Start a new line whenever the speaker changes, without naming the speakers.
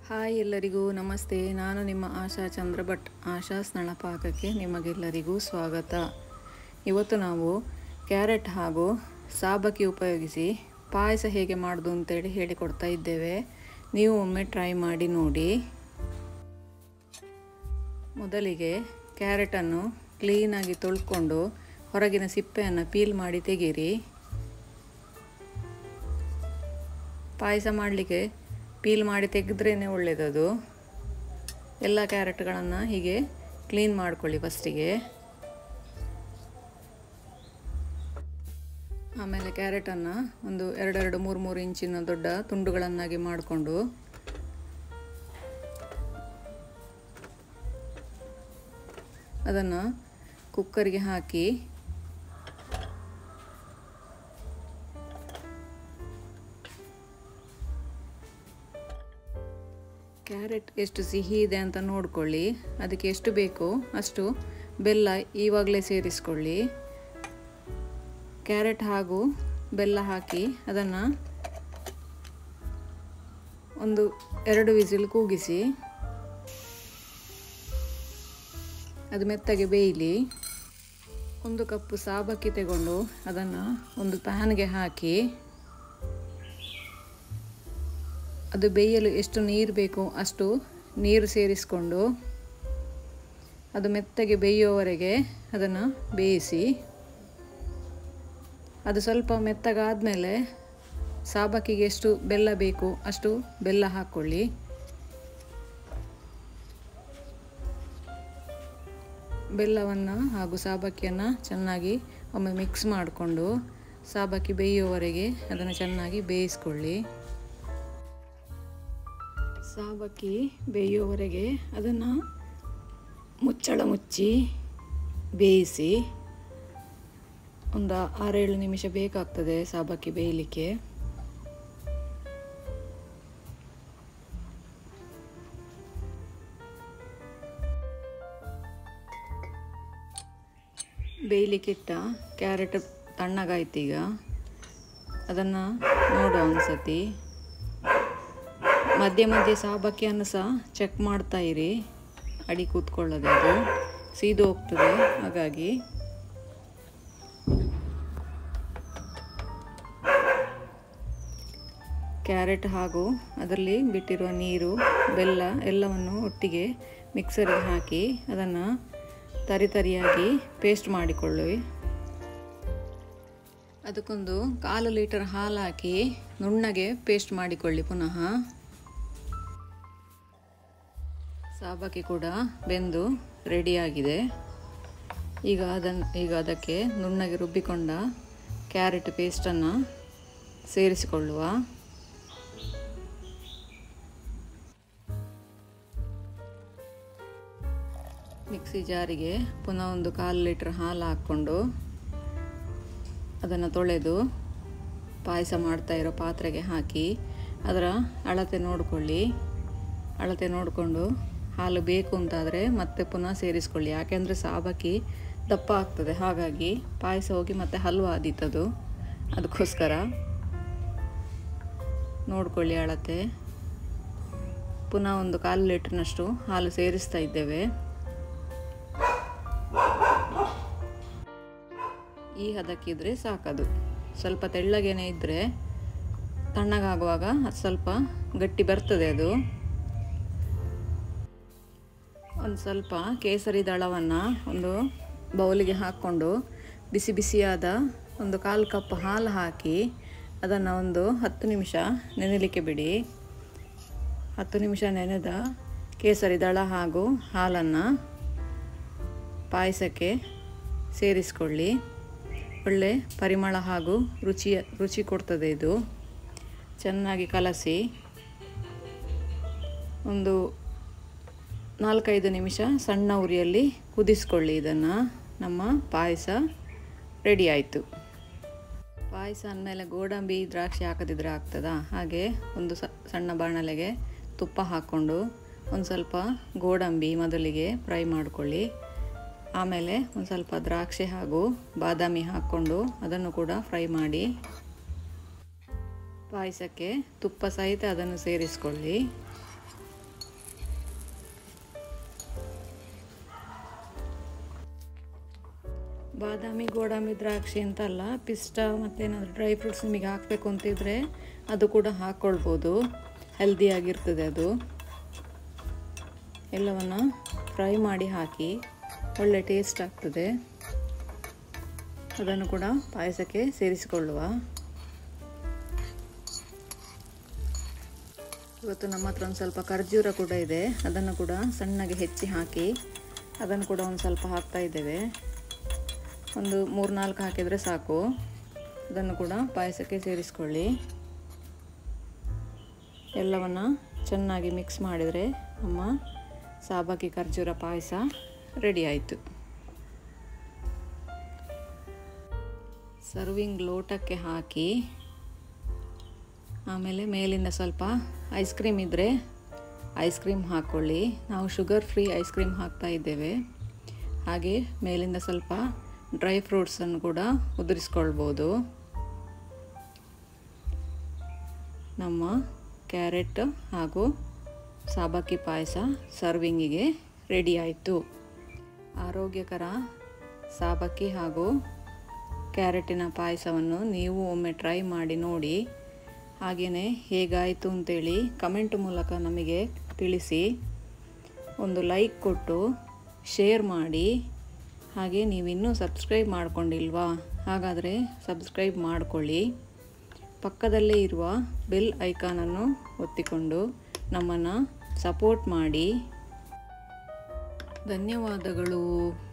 hi ಎಲ್ಲರಿಗೂ ನಮಸ್ತೆ ನಾನು ನಿಮ್ಮ ಆಶಾ ಚಂದ್ರ ಭಟ್ ಆಶಾ ಸ್ನಳ ಪಾಕಕ್ಕೆ ನಿಮಗೆಲ್ಲರಿಗೂ ಸ್ವಾಗತ ಇವತ್ತು ನಾವು ಕ್ಯಾರೆಟ್ ಹಾಗೂ ಸಾಬಕ್ಕಿ ಉಪಯೋಗಿಸಿ ಪಾಯಸ ಹೇಗೆ ಮಾಡೋದು ಅಂತೇಳಿ ಹೇಳಿಕೊಡ್ತಾ ಇದ್ದೇವೆ ನೀವು ಒಮ್ಮೆ ಟ್ರೈ ಮಾಡಿ ನೋಡಿ ಮೊದಲಿಗೆ ಕ್ಯಾರೆಟನ್ನು ಕ್ಲೀನಾಗಿ ತೊಳ್ಕೊಂಡು ಹೊರಗಿನ ಸಿಪ್ಪೆಯನ್ನು ಪೀಲ್ ಮಾಡಿ ತೆಗೀರಿ ಪಾಯಸ ಮಾಡಲಿಕ್ಕೆ ಪೀಲ್ ಮಾಡಿ ತೆಗೆದ್ರೇ ಒಳ್ಳೆಯದದು ಎಲ್ಲ ಕ್ಯಾರೆಟ್ಗಳನ್ನು ಹೀಗೆ ಕ್ಲೀನ್ ಮಾಡ್ಕೊಳ್ಳಿ ಫಸ್ಟಿಗೆ ಆಮೇಲೆ ಕ್ಯಾರೆಟನ್ನು ಒಂದು ಎರಡೆರಡು ಮೂರು ಮೂರು ಇಂಚಿನ ದೊಡ್ಡ ತುಂಡುಗಳನ್ನಾಗಿ ಮಾಡಿಕೊಂಡು ಅದನ್ನು ಕುಕ್ಕರಿಗೆ ಹಾಕಿ ಕ್ಯಾರೆಟ್ ಎಷ್ಟು ಸಿಹಿ ಇದೆ ಅಂತ ನೋಡ್ಕೊಳ್ಳಿ ಅದಕ್ಕೆ ಎಷ್ಟು ಬೇಕೋ ಅಷ್ಟು ಬೆಲ್ಲ ಇವಾಗಲೇ ಸೇರಿಸ್ಕೊಳ್ಳಿ ಕ್ಯಾರೆಟ್ ಹಾಗೂ ಬೆಲ್ಲ ಹಾಕಿ ಅದನ್ನು ಒಂದು ಎರಡು ವಿಸಿಲ್ ಕೂಗಿಸಿ ಅದು ಮೆತ್ತಗೆ ಬೇಯಲಿ ಒಂದು ಕಪ್ಪು ಸಾಬಕ್ಕಿ ತಗೊಂಡು ಅದನ್ನು ಒಂದು ಪ್ಯಾನ್ಗೆ ಹಾಕಿ ಅದು ಬೇಯಲು ಎಷ್ಟು ನೀರು ಬೇಕೋ ಅಷ್ಟು ನೀರು ಸೇರಿಸಿಕೊಂಡು ಅದು ಮೆತ್ತಗೆ ಬೇಯುವವರೆಗೆ ಅದನ್ನು ಬೇಯಿಸಿ ಅದು ಸ್ವಲ್ಪ ಮೆತ್ತಗಾದಮೇಲೆ ಸಾಬಕ್ಕಿಗೆ ಎಷ್ಟು ಬೆಲ್ಲ ಬೇಕು ಅಷ್ಟು ಬೆಲ್ಲ ಹಾಕ್ಕೊಳ್ಳಿ ಬೆಲ್ಲವನ್ನು ಹಾಗೂ ಸಾಬಕ್ಕಿಯನ್ನು ಚೆನ್ನಾಗಿ ಒಮ್ಮೆ ಮಿಕ್ಸ್ ಮಾಡಿಕೊಂಡು ಸಾಬಕ್ಕಿ ಬೇಯುವವರೆಗೆ ಅದನ್ನು ಚೆನ್ನಾಗಿ ಬೇಯಿಸ್ಕೊಳ್ಳಿ ಸಾಬಕ್ಕಿ ಬೇಯುವವರೆಗೆ ಅದನ್ನು ಮುಚ್ಚಳ ಮುಚ್ಚಿ ಬೇಯಿಸಿ ಒಂದು ಆರೇಳು ನಿಮಿಷ ಬೇಕಾಗ್ತದೆ ಸಾಬಕ್ಕಿ ಬೇಯಲಿಕ್ಕೆ ಬೇಯಲಿಕ್ಕಿಟ್ಟ ಕ್ಯಾರೆಟ್ ತಣ್ಣಗಾಯ್ತೀಗ ಅದನ್ನು ನೋಡುವ ಅನ್ಸತಿ ಮಧ್ಯೆ ಮಧ್ಯೆ ಸಾಬಕ್ಕಿಯನ್ನು ಸಹ ಚೆಕ್ ಮಾಡ್ತಾ ಇರಿ ಅಡಿ ಕೂತ್ಕೊಳ್ಳೋದು ಅದು ಸೀದು ಹೋಗ್ತದೆ ಹಾಗಾಗಿ ಕ್ಯಾರೆಟ್ ಹಾಗೂ ಅದರಲ್ಲಿ ಬಿಟ್ಟಿರುವ ನೀರು ಬೆಲ್ಲ ಎಲ್ಲವನ್ನು ಒಟ್ಟಿಗೆ ಮಿಕ್ಸರಿಗೆ ಹಾಕಿ ಅದನ್ನು ತರಿತರಿಯಾಗಿ ಪೇಸ್ಟ್ ಮಾಡಿಕೊಳ್ಳಿ ಅದಕ್ಕೊಂದು ಕಾಲು ಲೀಟರ್ ಹಾಲು ಹಾಕಿ ನುಣ್ಣಗೆ ಪೇಸ್ಟ್ ಮಾಡಿಕೊಳ್ಳಿ ಪುನಃ ಸಾಬಕ್ಕಿ ಕೂಡ ಬೆಂದು ರೆಡಿಯಾಗಿದೆ ಈಗ ಅದನ್ನು ಈಗ ಅದಕ್ಕೆ ನುಣ್ಣಗೆ ರುಬ್ಬಿಕೊಂಡ ಕ್ಯಾರೆಟ್ ಪೇಸ್ಟನ್ನು ಸೇರಿಸಿಕೊಳ್ಳುವ ಮಿಕ್ಸಿ ಜಾರಿಗೆ ಪುನಃ ಒಂದು ಕಾಲು ಲೀಟ್ರ್ ಹಾಲು ಹಾಕ್ಕೊಂಡು ಅದನ್ನು ತೊಳೆದು ಪಾಯಸ ಮಾಡ್ತಾ ಇರೋ ಪಾತ್ರೆಗೆ ಹಾಕಿ ಅದರ ಅಳತೆ ನೋಡಿಕೊಳ್ಳಿ ಅಳತೆ ನೋಡಿಕೊಂಡು ಹಾಲು ಬೇಕು ಅಂತಾದರೆ ಮತ್ತೆ ಪುನಃ ಸೇರಿಸ್ಕೊಳ್ಳಿ ಯಾಕೆಂದರೆ ಸಾಬಕ್ಕಿ ದಪ್ಪ ಆಗ್ತದೆ ಹಾಗಾಗಿ ಪಾಯಸ ಹೋಗಿ ಮತ್ತೆ ಹಲ್ವ ಆದೀತದು ಅದಕ್ಕೋಸ್ಕರ ನೋಡ್ಕೊಳ್ಳಿ ಅಳತೆ ಪುನಃ ಒಂದು ಕಾಲು ಲೀಟ್ರ್ನಷ್ಟು ಹಾಲು ಸೇರಿಸ್ತಾ ಇದ್ದೇವೆ ಈ ಹದಕ್ಕಿದ್ರೆ ಸಾಕದು ಸ್ವಲ್ಪ ತೆಳ್ಳಗೇನೆ ಇದ್ದರೆ ತಣ್ಣಗಾಗುವಾಗ ಅದು ಸ್ವಲ್ಪ ಗಟ್ಟಿ ಬರ್ತದೆ ಅದು ಒಂದು ಸ್ವಲ್ಪ ಕೇಸರಿ ದಳವನ್ನು ಒಂದು ಬೌಲಿಗೆ ಹಾಕ್ಕೊಂಡು ಬಿಸಿ ಬಿಸಿಯಾದ ಒಂದು ಕಾಲು ಕಪ್ ಹಾಲು ಹಾಕಿ ಅದನ್ನು ಒಂದು ಹತ್ತು ನಿಮಿಷ ನೆನೆಲಿಕ್ಕೆ ಬಿಡಿ ಹತ್ತು ನಿಮಿಷ ನೆನೆದ ಕೇಸರಿ ದಳ ಹಾಗೂ ಹಾಲನ್ನು ಪಾಯಸಕ್ಕೆ ಸೇರಿಸ್ಕೊಳ್ಳಿ ಒಳ್ಳೆ ಪರಿಮಳ ಹಾಗೂ ರುಚಿಯ ರುಚಿ ಕೊಡ್ತದೆ ಇದು ಚೆನ್ನಾಗಿ ಕಲಸಿ ಒಂದು ನಾಲ್ಕೈದು ನಿಮಿಷ ಸಣ್ಣ ಉರಿಯಲ್ಲಿ ಕುದಿಸ್ಕೊಳ್ಳಿ ಇದನ್ನು ನಮ್ಮ ಪಾಯಸ ರೆಡಿ ಆಯಿತು ಪಾಯಸ ಅಂದಮೇಲೆ ಗೋಡಂಬಿ ದ್ರಾಕ್ಷಿ ಹಾಕದಿದ್ರೆ ಆಗ್ತದಾ ಹಾಗೆ ಒಂದು ಸಣ್ಣ ಬಾಣಲೆಗೆ ತುಪ್ಪ ಹಾಕ್ಕೊಂಡು ಒಂದು ಸ್ವಲ್ಪ ಗೋಡಂಬಿ ಮೊದಲಿಗೆ ಫ್ರೈ ಮಾಡಿಕೊಳ್ಳಿ ಆಮೇಲೆ ಒಂದು ಸ್ವಲ್ಪ ದ್ರಾಕ್ಷಿ ಹಾಗೂ ಬಾದಾಮಿ ಹಾಕ್ಕೊಂಡು ಅದನ್ನು ಕೂಡ ಫ್ರೈ ಮಾಡಿ ಪಾಯಸಕ್ಕೆ ತುಪ್ಪ ಸಹಿತ ಅದನ್ನು ಸೇರಿಸ್ಕೊಳ್ಳಿ ಬಾದಾಮಿ ಗೋಡಂಬಿ ದ್ರಾಕ್ಷಿ ಅಂತಲ್ಲ ಪಿಸ್ತಾ ಮತ್ತೇನಾದರೂ ಡ್ರೈ ಫ್ರೂಟ್ಸ್ ನಿಮಗೆ ಹಾಕಬೇಕು ಅಂತಿದ್ರೆ ಅದು ಕೂಡ ಹಾಕ್ಕೊಳ್ಬೋದು ಹೆಲ್ದಿಯಾಗಿರ್ತದೆ ಅದು ಎಲ್ಲವನ್ನು ಫ್ರೈ ಮಾಡಿ ಹಾಕಿ ಒಳ್ಳೆ ಟೇಸ್ಟ್ ಆಗ್ತದೆ ಅದನ್ನು ಕೂಡ ಪಾಯಸಕ್ಕೆ ಸೇರಿಸಿಕೊಳ್ಳುವ ಇವತ್ತು ನಮ್ಮ ಹತ್ರ ಒಂದು ಸ್ವಲ್ಪ ಖರ್ಜೂರ ಕೂಡ ಇದೆ ಅದನ್ನು ಕೂಡ ಸಣ್ಣಗೆ ಹೆಚ್ಚಿ ಹಾಕಿ ಅದನ್ನು ಕೂಡ ಒಂದು ಸ್ವಲ್ಪ ಹಾಕ್ತಾ ಇದ್ದೇವೆ ಒಂದು ಮೂರು ನಾಲ್ಕು ಹಾಕಿದರೆ ಸಾಕು ಅದನ್ನು ಕೂಡ ಪಾಯಸಕ್ಕೆ ಸೇರಿಸ್ಕೊಳ್ಳಿ ಎಲ್ಲವನ್ನು ಚೆನ್ನಾಗಿ ಮಿಕ್ಸ್ ಮಾಡಿದರೆ ನಮ್ಮ ಸಾಬಾಕಿ ಖರ್ಜೂರ ಪಾಯಸ ರೆಡಿ ಆಯಿತು ಸರ್ವಿಂಗ್ ಲೋಟಕ್ಕೆ ಹಾಕಿ ಆಮೇಲೆ ಮೇಲಿಂದ ಸ್ವಲ್ಪ ಐಸ್ ಕ್ರೀಮ್ ಇದ್ದರೆ ಐಸ್ ಕ್ರೀಮ್ ಹಾಕ್ಕೊಳ್ಳಿ ನಾವು ಶುಗರ್ ಫ್ರೀ ಐಸ್ ಕ್ರೀಮ್ ಹಾಕ್ತಾ ಇದ್ದೇವೆ ಹಾಗೆ ಮೇಲಿಂದ ಸ್ವಲ್ಪ ಡ್ರೈ ಫ್ರೂಟ್ಸನ್ನು ಕೂಡ ಉದುರಿಸ್ಕೊಳ್ಬೋದು ನಮ್ಮ ಕ್ಯಾರೆಟ್ ಹಾಗೂ ಸಾಬಾಕಿ ಪಾಯಸ ಸರ್ವಿಂಗಿಗೆ ರೆಡಿ ಆಯಿತು ಆರೋಗ್ಯಕರ ಸಾಬಕ್ಕಿ ಹಾಗೂ ಕ್ಯಾರೆಟಿನ ಪಾಯಸವನ್ನು ನೀವು ಒಮ್ಮೆ ಟ್ರೈ ಮಾಡಿ ನೋಡಿ ಹಾಗೆಯೇ ಹೇಗಾಯಿತು ಅಂತೇಳಿ ಕಮೆಂಟ್ ಮೂಲಕ ನಮಗೆ ತಿಳಿಸಿ ಒಂದು ಲೈಕ್ ಕೊಟ್ಟು ಶೇರ್ ಮಾಡಿ ಹಾಗೆ ನೀವಿನ್ನೂ ಸಬ್ಸ್ಕ್ರೈಬ್ ಮಾಡ್ಕೊಂಡಿಲ್ವಾ ಹಾಗಾದರೆ ಸಬ್ಸ್ಕ್ರೈಬ್ ಮಾಡಿಕೊಳ್ಳಿ ಪಕ್ಕದಲ್ಲೇ ಇರುವ ಬೆಲ್ ಐಕಾನನ್ನು ಒತ್ತಿಕೊಂಡು ನಮ್ಮನ್ನು ಸಪೋರ್ಟ್ ಮಾಡಿ ಧನ್ಯವಾದಗಳು